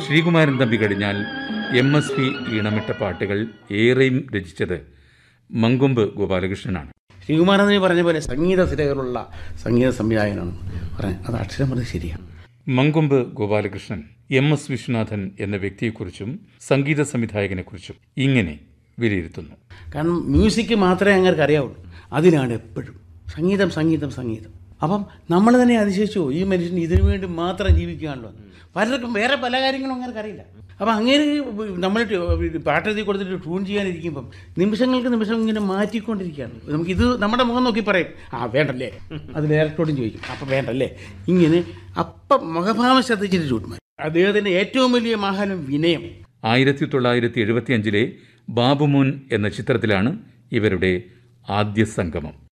ശ്രീകുമാരൻ തമ്പി കഴിഞ്ഞാൽ M S P ഈണമിട്ട പാട്ടുകൾ ഏറെയും രചിച്ചത് മങ്കൊമ്പ് ഗോപാലകൃഷ്ണനാണ് ശ്രീകുമാരൻ പറഞ്ഞ പോലെ സംഗീത സ്ഥിരകളുള്ള സംഗീത സംവിധായകനാണ് പറഞ്ഞത് അത് അക്ഷരം പറഞ്ഞത് ശരിയാണ് മങ്കൊമ്പ് ഗോപാലകൃഷ്ണൻ എം എസ് വിശ്വനാഥൻ എന്ന വ്യക്തിയെക്കുറിച്ചും സംഗീത സംവിധായകനെക്കുറിച്ചും ഇങ്ങനെ വിലയിരുത്തുന്നു കാരണം മ്യൂസിക് മാത്രമേ അങ്ങനെ അറിയാവുള്ളൂ അതിനാണ് എപ്പോഴും സംഗീതം സംഗീതം സംഗീതം അപ്പം നമ്മൾ തന്നെ അതിശയിച്ചു ഈ മനുഷ്യൻ ഇതിനു വേണ്ടി മാത്രം ജീവിക്കുകയാണല്ലോ പലർക്കും വേറെ പല കാര്യങ്ങളും അങ്ങനെ അറിയില്ല അപ്പം അങ്ങനെ നമ്മൾ പാട്ടെഴുതി കൊടുത്തിട്ട് ട്യൂൺ ചെയ്യാനിരിക്കുമ്പം നിമിഷങ്ങൾക്ക് നിമിഷം ഇങ്ങനെ മാറ്റിക്കൊണ്ടിരിക്കുകയാണ് നമുക്ക് ഇത് നമ്മുടെ മുഖം നോക്കി പറയും ആ വേണ്ടല്ലേ അത് ഡയറക്ടറോടും ചോദിക്കും അപ്പം വേണ്ടല്ലേ ഇങ്ങനെ അപ്പം മുഖഭാവം ശ്രദ്ധിച്ചിട്ട് ട്യൂൺ മാറ്റി അദ്ദേഹത്തിൻ്റെ ഏറ്റവും വലിയ മഹാനം വിനയം ആയിരത്തി തൊള്ളായിരത്തി എഴുപത്തിയഞ്ചിലെ ബാബുമോൻ എന്ന ചിത്രത്തിലാണ് ഇവരുടെ ആദ്യ സംഗമം